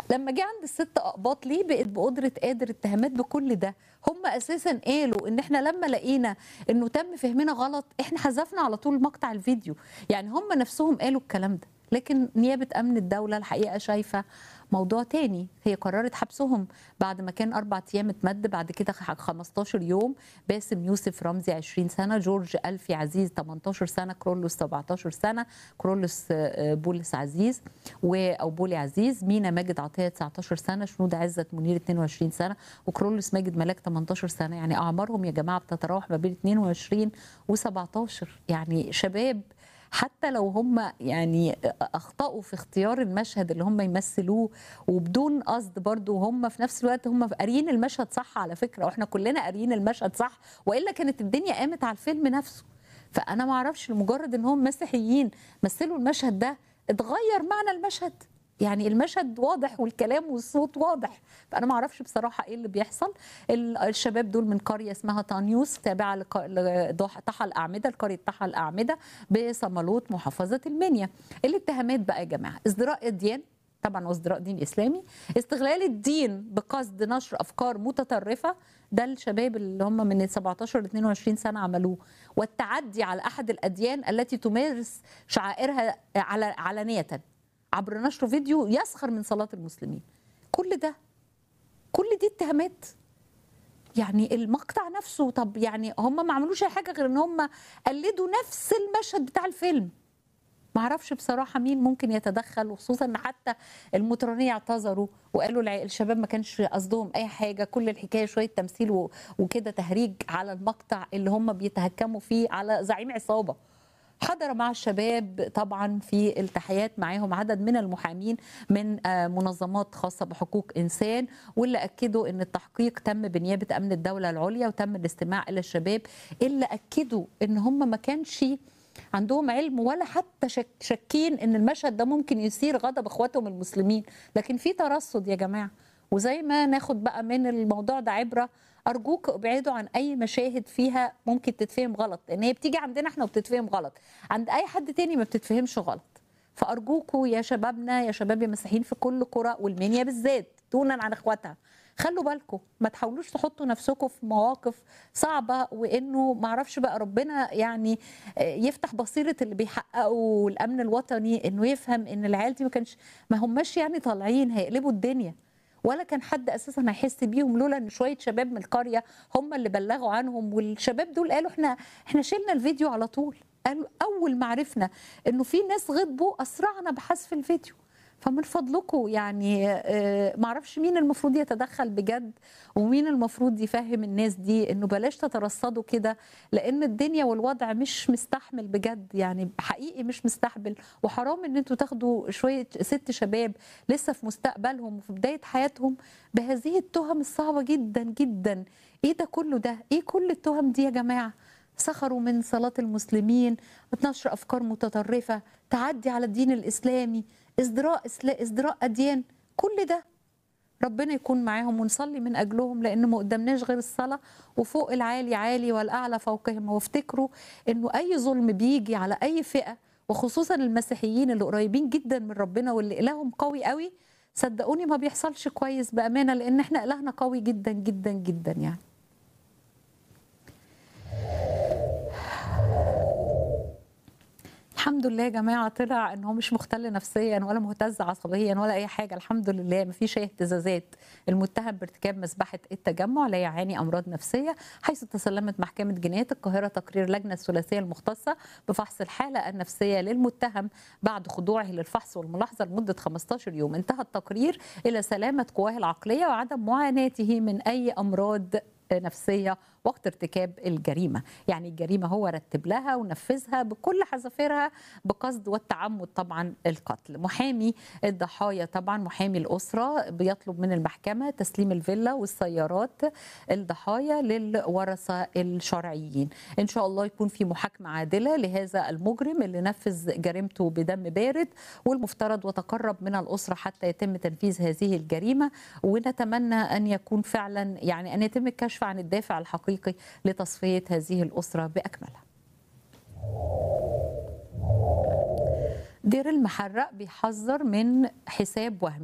لما جه عند الست اقباط ليه بقت بقدره قادر اتهامات بكل ده هم اساسا قالوا ان احنا لما لقينا انه تم فهمنا غلط احنا حذفنا على طول مقطع الفيديو يعني هم نفسهم قالوا الكلام ده لكن نيابه امن الدوله الحقيقه شايفه موضوع تاني هي قررت حبسهم بعد ما كان أربع أيام اتمد بعد كده 15 يوم باسم يوسف رمزي 20 سنة جورج ألفي عزيز 18 سنة كرولوس 17 سنة كرولوس بولس عزيز و أو بولي عزيز مينا ماجد عطية 19 سنة شنود عزت منير 22 سنة وكرولوس ماجد ملاك 18 سنة يعني أعمارهم يا جماعة بتتراوح ما بين 22 و17 يعني شباب حتى لو هم يعني اخطاوا في اختيار المشهد اللي هم يمثلوه وبدون قصد برضو هم في نفس الوقت هم قاريين المشهد صح على فكره واحنا كلنا قاريين المشهد صح والا كانت الدنيا قامت على الفيلم نفسه فانا ما اعرفش لمجرد ان هم مسيحيين مثلوا المشهد ده اتغير معنى المشهد يعني المشهد واضح والكلام والصوت واضح فانا ما اعرفش بصراحه ايه اللي بيحصل الشباب دول من قريه اسمها طانيوس تابعه لطحا الاعمده لقريه طحا الاعمده بصمالوت محافظه المنيا الاتهامات بقى يا جماعه ازدراء اديان طبعا وازدراء دين اسلامي استغلال الدين بقصد نشر افكار متطرفه ده الشباب اللي هم من 17 ل 22 سنه عملوه والتعدي على احد الاديان التي تمارس شعائرها على علانيه عبر نشر فيديو يسخر من صلاة المسلمين كل ده كل دي اتهامات يعني المقطع نفسه طب يعني هم ما عملوش اي حاجه غير ان هم قلدوا نفس المشهد بتاع الفيلم ما اعرفش بصراحه مين ممكن يتدخل وخصوصا ان حتى المطرانيه اعتذروا وقالوا الشباب ما كانش قصدهم اي حاجه كل الحكايه شويه تمثيل وكده تهريج على المقطع اللي هم بيتهكموا فيه على زعيم عصابه حضر مع الشباب طبعا في التحيات معاهم عدد من المحامين من منظمات خاصه بحقوق انسان واللي اكدوا ان التحقيق تم بنيابه امن الدوله العليا وتم الاستماع الى الشباب اللي اكدوا ان هم ما كانش عندهم علم ولا حتى شك شاكين ان المشهد ده ممكن يثير غضب اخواتهم المسلمين لكن في ترصد يا جماعه وزي ما ناخد بقى من الموضوع ده عبره ارجوك ابعدوا عن اي مشاهد فيها ممكن تتفهم غلط لان هي بتيجي عندنا احنا وبتتفهم غلط عند اي حد تاني ما بتتفهمش غلط فارجوكوا يا شبابنا يا شباب يا مسيحيين في كل قرى والمنيا بالذات دونا عن اخواتها خلوا بالكم ما تحاولوش تحطوا نفسكم في مواقف صعبه وانه ما اعرفش بقى ربنا يعني يفتح بصيره اللي بيحققوا الامن الوطني انه يفهم ان العيال دي ما كانش ما هماش يعني طالعين هيقلبوا الدنيا ولا كان حد اساسا هيحس بيهم لولا ان شويه شباب من القريه هم اللي بلغوا عنهم والشباب دول قالوا احنا احنا شلنا الفيديو على طول قالوا اول ما عرفنا انه في ناس غضبوا اسرعنا بحذف الفيديو فمن فضلكم يعني ما اعرفش مين المفروض يتدخل بجد ومين المفروض يفهم الناس دي انه بلاش تترصدوا كده لان الدنيا والوضع مش مستحمل بجد يعني حقيقي مش مستحمل وحرام ان انتوا تاخدوا شويه ست شباب لسه في مستقبلهم وفي بدايه حياتهم بهذه التهم الصعبه جدا جدا ايه ده كله ده ايه كل التهم دي يا جماعه سخروا من صلاة المسلمين نشر أفكار متطرفة تعدي على الدين الإسلامي ازدراء ازدراء أديان كل ده ربنا يكون معاهم ونصلي من أجلهم لأن ما قدامناش غير الصلاة وفوق العالي عالي والأعلى فوقهم وافتكروا أنه أي ظلم بيجي على أي فئة وخصوصا المسيحيين اللي قريبين جدا من ربنا واللي إلههم قوي قوي صدقوني ما بيحصلش كويس بأمانة لأن احنا إلهنا قوي جدا جدا جدا يعني الحمد لله يا جماعه طلع ان هو مش مختل نفسيا ولا مهتز عصبيا ولا اي حاجه الحمد لله ما فيش اي اهتزازات المتهم بارتكاب مذبحه التجمع لا يعاني امراض نفسيه حيث تسلمت محكمه جنايه القاهره تقرير لجنه الثلاثيه المختصه بفحص الحاله النفسيه للمتهم بعد خضوعه للفحص والملاحظه لمده 15 يوم انتهى التقرير الى سلامه قواه العقليه وعدم معاناته من اي امراض نفسيه وقت ارتكاب الجريمه، يعني الجريمه هو رتب لها ونفذها بكل حذافيرها بقصد والتعمد طبعا القتل. محامي الضحايا طبعا محامي الاسره بيطلب من المحكمه تسليم الفيلا والسيارات الضحايا للورثه الشرعيين. ان شاء الله يكون في محاكمه عادله لهذا المجرم اللي نفذ جريمته بدم بارد والمفترض وتقرب من الاسره حتى يتم تنفيذ هذه الجريمه ونتمنى ان يكون فعلا يعني ان يتم الكشف عن الدافع الحقيقي الحقيقي لتصفيه هذه الاسره باكملها. دير المحرق بيحذر من حساب وهمي